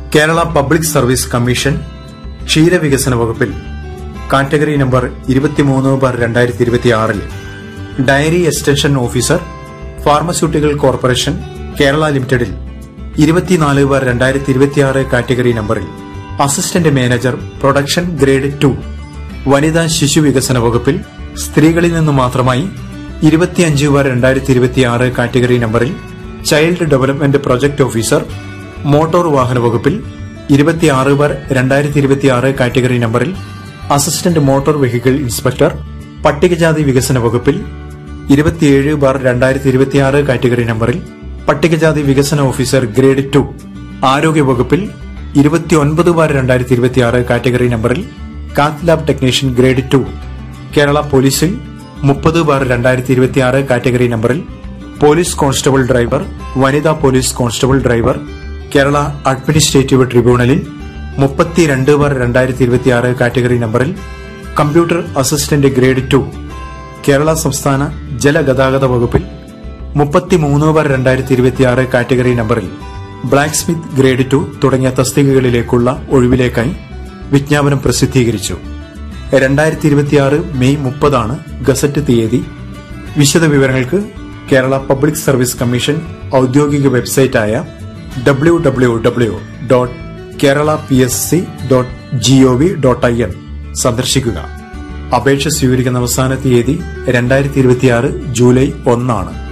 Kerala public service commission ക്ഷീരവികസന വകുപ്പിൽ category number ഇരുപത്തിമൂന്ന് ബാർ രണ്ടായിരത്തി ഇരുപത്തിയാറിൽ dairy extension officer pharmaceutical corporation Kerala ലിമിറ്റഡിൽ ഇരുപത്തിനാല് ബാർ രണ്ടായിരത്തി ഇരുപത്തിയാറ് കാറ്റഗറി നമ്പറിൽ assistant manager production grade two വനിതാ ശിശു വികസന വകുപ്പിൽ സ്ത്രീകളിൽ നിന്ന് മാത്രമായി ഇരുപത്തിയഞ്ച് ബാർ രണ്ടായിരത്തി ഇരുപത്തിയാറ് കാറ്റഗറി നമ്പറിൽ child development project officer motor വാഹന വകുപ്പിൽ ഇരുപത്തിയാറ് ബാർ രണ്ടായിരത്തി ഇരുപത്തിയാറ് കാറ്റഗറി നമ്പറിൽ അസിസ്റ്റന്റ് മോട്ടോർ വെഹിക്കിൾ ഇൻസ്പെക്ടർ പട്ടികജാതി വികസന വകുപ്പിൽ ഇരുപത്തിയേഴ് ബാർ രണ്ടായിരത്തി ഇരുപത്തിയാറ് കാറ്റഗറി നമ്പറിൽ പട്ടികജാതി വികസന ഓഫീസർ ഗ്രേഡ് ടു ആരോഗ്യ വകുപ്പിൽ ഇരുപത്തിയൊൻപത് ബാർ രണ്ടായിരത്തി ഇരുപത്തിയാറ് കാറ്റഗറി നമ്പറിൽ cath lab technician grade two Kerala പോലീസിൽ മുപ്പത് ബാർ രണ്ടായിരത്തി ഇരുപത്തിയാറ് കാറ്റഗറി നമ്പറിൽ പോലീസ് കോൺസ്റ്റബിൾ ഡ്രൈവർ വനിതാ police constable driver Kerala administrative ട്രിബ്യൂണലിൽ മുപ്പത്തിരണ്ട് ബാർ രണ്ടായിരത്തി ഇരുപത്തിയാറ് കാറ്റഗറി നമ്പറിൽ computer assistant grade two Kerala സംസ്ഥാന ജലഗതാഗത വകുപ്പിൽ മുപ്പത്തിമൂന്ന് ബാർ രണ്ടായിരത്തി ഇരുപത്തിയാറ് കാറ്റഗറി നമ്പറിൽ ബ്ലാക്ക് സ്മിത്ത് ഗ്രേഡ് ടു തുടങ്ങിയ തസ്തികകളിലേക്കുള്ള ഒഴിവിലേക്കായി വിജ്ഞാപനം പ്രസിദ്ധീകരിച്ചു രണ്ടായിരത്തി ഇരുപത്തിയാറ് മെയ് മുപ്പതാണ് ഗസറ്റ് തീയതി വിശദ വിവരങ്ങൾക്ക് കേരള പബ്ലിക് സർവീസ് കമ്മീഷൻ ഔദ്യോഗിക വെബ്സൈറ്റായ W W W dot Kerala P S C dot G O V dot I N സന്ദർശിക്കുക അപേക്ഷ സ്വീകരിക്കുന്ന അവസാന തീയതി രണ്ടായിരത്തി ഇരുപത്തിയാറ് ജൂലൈ ഒന്നാണ്